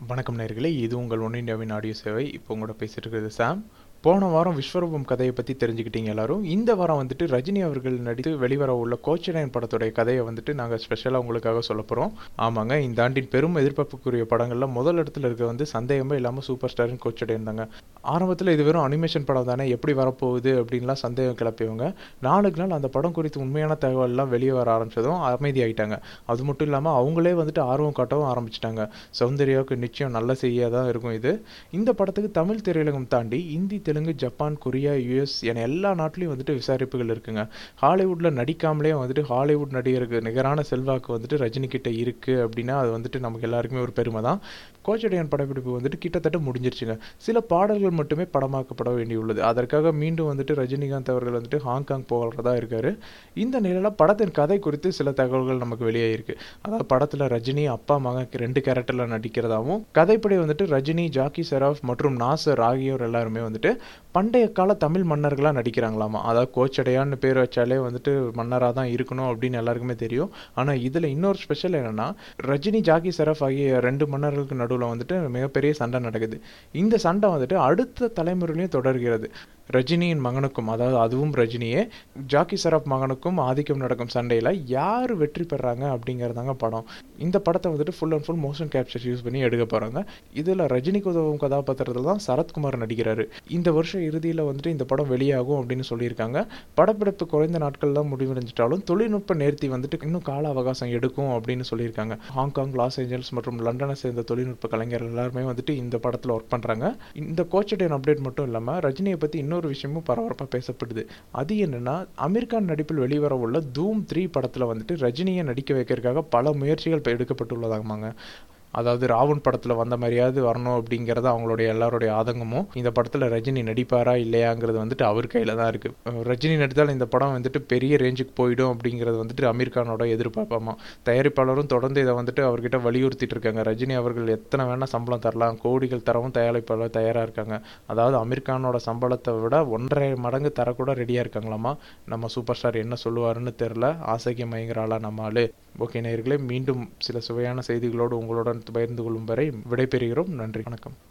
வணக்கம் நேர்களே இது உங்கள் ஒன் இந்தியாவின் ஆடியோ சேவை இப்போ உங்களோட பேசிட்டு இருக்கிறது சாம் போன வாரம் விஸ்வரூபம் கதையை பற்றி தெரிஞ்சுக்கிட்டீங்க எல்லாரும் இந்த வாரம் வந்துட்டு ரஜினி அவர்கள் நடித்து வெளிவர உள்ள கோச்சடையன் படத்துடைய கதையை வந்துட்டு நாங்கள் ஸ்பெஷலாக உங்களுக்காக சொல்ல போகிறோம் ஆமாங்க இந்த ஆண்டின் பெரும் எதிர்பார்ப்புக்குரிய படங்களில் முதல் இடத்துல இருக்க வந்து சந்தேகமே இல்லாமல் சூப்பர் ஸ்டாரின் கோச்சடையன் தாங்க ஆரம்பத்தில் இது வெறும் அனிமேஷன் படம் தானே எப்படி வரப்போகுது அப்படின்லாம் சந்தேகம் கிளப்பியவங்க நாளுக்கு நாள் அந்த படம் குறித்து உண்மையான தகவல்லாம் வெளியே வர ஆரம்பிச்சதும் அமைதியாயிட்டாங்க அது மட்டும் இல்லாமல் அவங்களே வந்துட்டு ஆர்வம் காட்டவும் ஆரம்பிச்சிட்டாங்க சௌந்தர்யாவுக்கு நிச்சயம் நல்ல செய்தியாக தான் இருக்கும் இது இந்த படத்துக்கு தமிழ் திரையுலகம் தாண்டி Hindi Telugu Japan Korea US என எல்லா நாட்டிலையும் வந்துட்டு விசாரிப்புகள் இருக்குங்க ஹாலிவுட்டில் நடிக்காமலே வந்துட்டு ஹாலிவுட் நடிகருக்கு நிகரான செல்வாக்கு வந்துட்டு ரஜினி கிட்ட இருக்கு அப்படின்னா அது வந்துட்டு நமக்கு எல்லாருக்குமே ஒரு பெருமை தான் கோச்சடையான் படப்பிடிப்பு வந்துட்டு கிட்டத்தட்ட முடிஞ்சிருச்சுங்க சில பாடல்கள் மட்டுமே படமாக்கப்பட வேண்டியுள்ளது அதற்காக மீண்டும் வந்துட்டு ரஜினிகாந்த் அவர்கள் வந்துட்டு ஹாங்காங் போகிறதா இருக்காரு இந்த நிலையில் படத்தின் கதை குறித்து சில தகவல்கள் நமக்கு வெளியாயிருக்கு அதாவது படத்தில் ரஜினி அப்பா மகன் ரெண்டு கேரக்டரில் நடிக்கிறதாவும் கதைப்படி வந்துட்டு ரஜினி ஜாக்கி செராஃப் மற்றும் நாசர் ஆகியோர் எல்லாருமே வந்துட்டு பண்டைய கால தமிழ் மன்னர்களாக நடிக்கிறாங்களாமா அதாவது கோச்சடையான்னு பேர் வச்சாலே வந்துட்டு மன்னராக தான் இருக்கணும் அப்படின்னு எல்லாருக்குமே தெரியும் ஆனால் இதில் இன்னொரு ஸ்பெஷல் என்னென்னா ரஜினி ஜாக்கி செரஃப் ஆகிய ரெண்டு மன்னர்களுக்கு நடுவில் வந்துட்டு மிகப்பெரிய சண்டை நடக்குது இந்த சண்டை வந்துட்டு அடுத்த தலைமுறையிலையும் தொடர்கிறது ரஜினியின் மகனுக்கும் அதாவது அதுவும் ரஜினியே ஜாக்கி சரப் மகனுக்கும் ஆதிக்கம் நடக்கும் சண்டையில் யார் வெற்றி பெறாங்க அப்படிங்கிறதாங்க படம் இந்த படத்தை வந்துட்டு full and full motion capture use பண்ணி எடுக்க போகிறாங்க இதில் ரஜினிக்கு உதவும் கதாபாத்திரத்தில் தான் சரத்குமார் நடிக்கிறாரு இந்த வருஷம் இறுதியில் வந்துட்டு இந்த படம் வெளியாகும் அப்படின்னு சொல்லியிருக்காங்க படப்பிடிப்பு குறைந்த நாட்கள் தான் முடிவடைஞ்சிட்டாலும் தொழில்நுட்ப நேர்த்தி வந்துட்டு இன்னும் கால அவகாசம் எடுக்கும் அப்படின்னு சொல்லியிருக்காங்க ஹாங்காங் லாஸ் ஏஞ்சல்ஸ் மற்றும் லண்டனை சேர்ந்த தொழில்நுட்ப கலைஞர்கள் எல்லாருமே வந்துட்டு இந்த படத்தில் ஒர்க் பண்ணுறாங்க இந்த கோச்சடையன் அப்டேட் மட்டும் இல்லாமல் ரஜினியை பற்றி இன்னொரு விஷயமும் பரபரப்பாக பேசப்படுது அது என்னன்னா அமீர்கான் நடிப்பில் வெளிவர உள்ள தூம் த்ரீ படத்தில் வந்துட்டு ரஜினியை நடிக்க வைக்கிறதுக்காக பல முயற்சிகள் இப்போ எடுக்கப்பட்டுள்ளதாமாங்க அதாவது ராவன் படத்தில் வந்த மாதிரியாவது வரணும் அப்படிங்கிறது அவங்களுடைய எல்லாருடைய ஆதங்கமும் இந்த படத்தில் ரஜினி நடிப்பாரா இல்லையாங்கிறது வந்துட்டு அவர் கையில் தான் இருக்குது ரஜினி நடித்தால் இந்த படம் வந்துட்டு பெரிய ரேஞ்சுக்கு போயிடும் அப்படிங்கிறது வந்துட்டு அமீர் கானோட எதிர்பார்ப்பாமா தயாரிப்பாளரும் தொடர்ந்து இதை வந்துட்டு அவர்கிட்ட வலியுறுத்திட்டு இருக்காங்க ரஜினி அவர்கள் எத்தனை வேணால் சம்பளம் தரலாம் கோடிகள் தரவும் தயாரிப்பாளர் தயாராக இருக்காங்க அதாவது அமீர் கானோட சம்பளத்தை விட ஒன்றரை மடங்கு தரக்கூட ரெடியாக இருக்காங்களாமா நம்ம சூப்பர் ஸ்டார் என்ன சொல்லுவாருன்னு தெரில ஆசைக்கு மயங்குறாளா நம்ம ஆளு ஓகே நேர்களே மீண்டும் சில சுவையான செய்திகளோடு உங்களுடன் பகிர்ந்து கொள்ளும் வரை விடைபெறுகிறோம் நன்றி வணக்கம்